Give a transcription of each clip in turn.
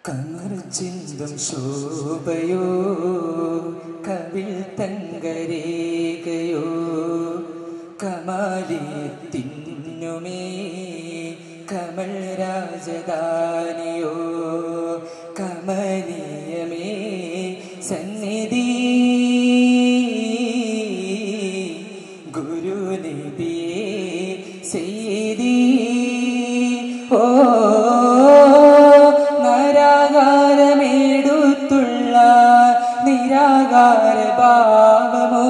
കമർ ചിന്തും ശോഭയോ കവിൾ തങ്കരേഖയോ കമാലിത്തിന്നുമേ കമൽ രാജധാനിയോ കമനീയമേ സന്നിധി ഗുരുനിധിയേ സെയ്തി ഓ നരാകാരമേടുത്തുള്ള നിരാകാര ഭാവമോ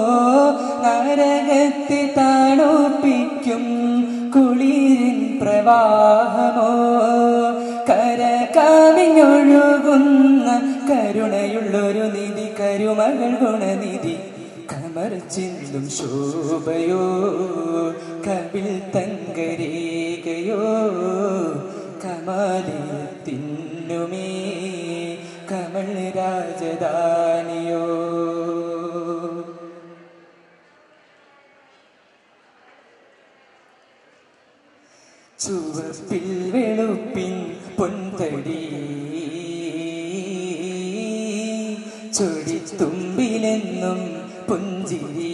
നരകത്തെ തണുപ്പിക്കും കുളിരിൻ പ്രവാഹമോ കര കവിഞ്ഞൊഴുകുന്ന കരുണയുള്ളൊരു നിധി കരുമകൾ ഗുണനിധി കമർ ചിന്തും ശോഭയോ കവിൾ തങ്കരേഖയോ കമാലിത്തിന്നുമേ കമൽ രാജധാനിയോ ചുവപ്പിൽ വെളുപ്പിൻ പൊൻതടി ചൊടിത്തുമ്പിലെന്നും പുഞ്ചിരി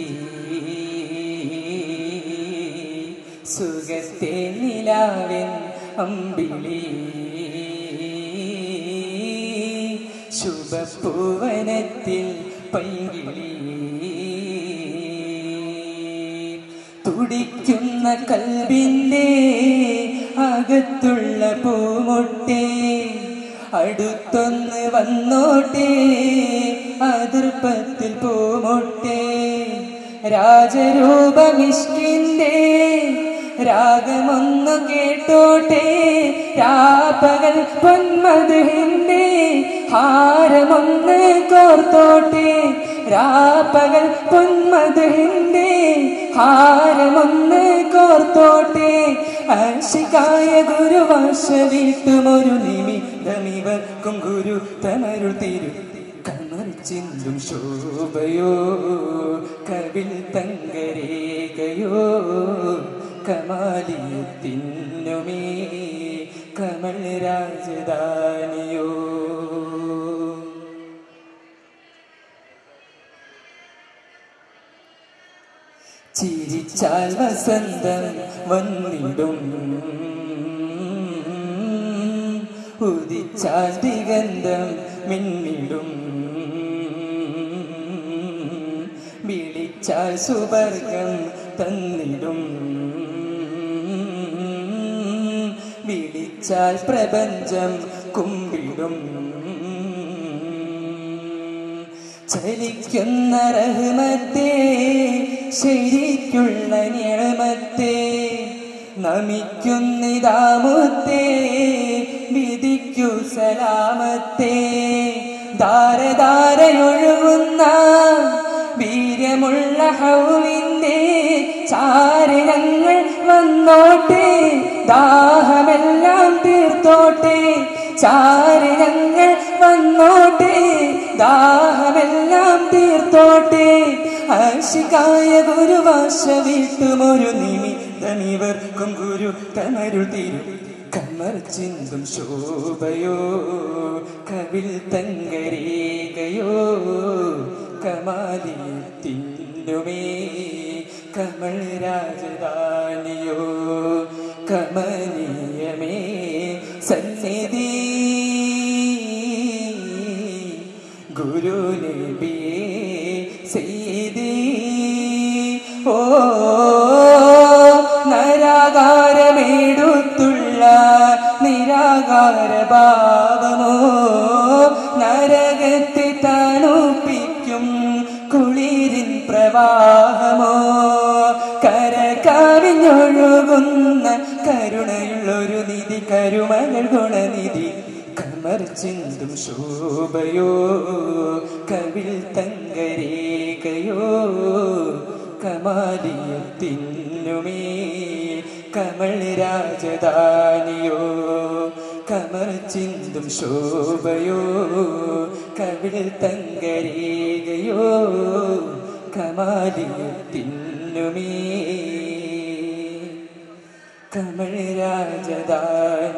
സുഖത്തെ നിലാവിൻ അമ്പിളി ശുഭപ്പൂവനത്തിൽ പൈകിളി തുടിക്കുന്ന കൽവിൻ്റെ അകത്തുള്ള പൂമുട്ടേ അടുത്തൊന്ന് വന്നോട്ടെ അതിർപ്പത്തിൽ പൂമുട്ടേ രാജരൂപമിഷ്കിൻ്റെ രാഗമൊന്നു കേട്ടോട്ടെ രാപ്പകൽ പൊന്മധുഹിൻ്റെ ഹാരമൊന്ന് കോർത്തോട്ടെ രാപ്പകൽ പൊന്മധുഹിൻ്റെ ഹാരമൊന്ന് കോർത്തോട്ടെ അർഷികായ ഗുരുവാശ വീട്ടുമൊരു നിമിതമിവർക്കും ഗുരു തമരുൾ തിരു കമർ ചിന്തും ശോഭയോ കവിൽ തങ്കരേഖയോ കമാലിയത്തിന്നുമേ കമൽ രാജധാനിയോ ചിരിച്ചാൽ വസന്തം വന്നിടും ഉദിച്ചാൽ ദിഗന്ധം മിന്നിടും വിളിച്ചാൽ സുവർഗം തന്നിടും വിളിച്ചാൽ പ്രപഞ്ചം കുമ്പിടും ചലിക്കുന്ന റഹ്മത്തെ ശരിക്കുള്ള നിയമത്തെ നമിക്കുന്നിതാമുത്തെ വിധിക്കു സലാമത്തെ ധാരധാരയൊഴുകുന്ന വീര്യമുള്ള ഹൗലിന്റെ ചാരണങ്ങൾ വന്നോട്ടെ ദാഹമെല്ലാം തീർത്തോട്ടെ ചാരണങ്ങൾ വന്നോട്ടെ ദാഹമെല്ലാം തീർത്തോട്ടെ ആശികായ ഗുരുവാശ വീട്ടുമൊരു നിമിതമിവർക്കും ഗുരു തമരുൾ തിരു കമർ ചിന്തും ശോഭയോ കവിൽ തങ്കരേഖയോ കമാലിത്തിന്നുമേ കമൽ രാജധാനിയോ കമനീയമേ സന്നിധി ഗുരു നബിയേ സെയ്തി ഓ നരാകാരമേടുത്തുള്ള നിരാകാര ഭാവമോ നരകത്തെ തണുപ്പിക്കും കുളിരിൻ പ്രവാഹമോ കര കവിഞ്ഞൊഴുകുന്ന കരുണയുള്ളൊരു നിധി കരുമകൾ ഗുണനിധി കമർ ചിന്തും ശോഭയോ കവിൽ തങ്കരേഖയോ കമാലിയത്തിന്നുമേ കമൽ രാജധാനിയോ കമർ ചിന്തും ശോഭയോ കവിൽ തങ്കരേഖയോ കമാലിയത്തിന്നുമേ കമൽ രാജധാനി